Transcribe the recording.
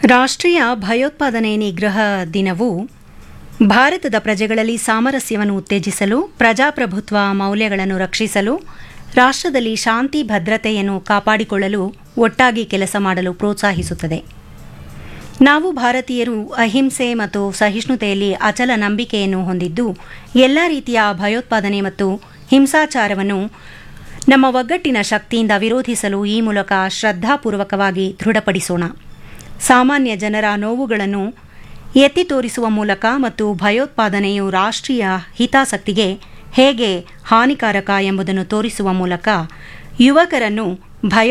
ರಾಷ್ಟ್ರೀಯ ಭಯೋತ್ಪಾದನೆ ನಿಗ್ರಹ ದಿನವು ಭಾರತದ ಪ್ರಜೆಗಳಲ್ಲಿ ಸಾಮರಸ್ಯವನ್ನು ಉತ್ತೇಜಿಸಲು ಪ್ರಜಾಪ್ರಭುತ್ವ ಮೌಲ್ಯಗಳನ್ನು ರಕ್ಷಿಸಲು ರಾಷ್ಟ್ರದಲ್ಲಿ ಶಾಂತಿ ಭದ್ರತೆಯನ್ನು ಕಾಪಾಡಿಕೊಳ್ಳಲು ಒಟ್ಟಾಗಿ ಕೆಲಸ ಮಾಡಲು ಪ್ರೋತ್ಸಾಹಿಸುತ್ತದೆ ನಾವು ಭಾರತೀಯರು ಅಹಿಂಸೆ ಮತ್ತು ಸಹಿಷ್ಣುತೆಯಲ್ಲಿ ಅಚಲ ನಂಬಿಕೆಯನ್ನು ಹೊಂದಿದ್ದು ಎಲ್ಲ ರೀತಿಯ ಭಯೋತ್ಪಾದನೆ ಮತ್ತು ಹಿಂಸಾಚಾರವನ್ನು ನಮ್ಮ ಒಗ್ಗಟ್ಟಿನ ಶಕ್ತಿಯಿಂದ ವಿರೋಧಿಸಲು ಈ ಮೂಲಕ ಶ್ರದ್ಧಾಪೂರ್ವಕವಾಗಿ ದೃಢಪಡಿಸೋಣ ಸಾಮಾನ್ಯ ಜನರ ನೋವುಗಳನ್ನು ಎತ್ತಿ ತೋರಿಸುವ ಮೂಲಕ ಮತ್ತು ಭಯೋತ್ಪಾದನೆಯು ರಾಷ್ಟ್ರೀಯ ಹಿತಾಸಕ್ತಿಗೆ ಹೇಗೆ ಹಾನಿಕಾರಕ ಎಂಬುದನ್ನು ತೋರಿಸುವ ಮೂಲಕ ಯುವಕರನ್ನು ಭಯ